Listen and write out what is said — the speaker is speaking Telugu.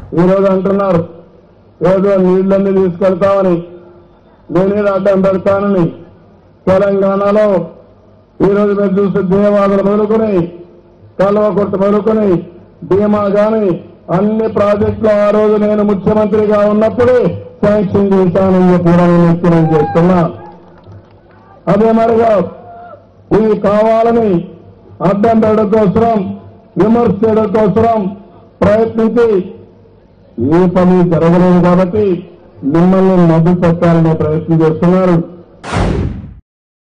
ఈరోజు అంటున్నారు ఏదో నీళ్లన్నీ తీసుకెళ్తామని నేనే అడ్డం పెడతానని తెలంగాణలో ఈరోజు మీరు చూస్తే దేవాదులు మొదలుకొని కల్వకుర్తి మొదలుకొని భీమా గాని అన్ని ప్రాజెక్టులు ఆ రోజు నేను ముఖ్యమంత్రిగా ఉన్నప్పుడే శాంక్షన్ చేశానని చెప్పి కూడా నేను వ్యక్తం చేస్తున్నా అదే మరిగా ఇది కావాలని అడ్డం పెట్టడం కోసరం విమర్శ చేయడం కోసరం ప్రయత్నించి ఏ పని జరగలేదు కాబట్టి మిమ్మల్ని మద్దతు పెట్టాలనే ప్రయత్నం చేస్తున్నారు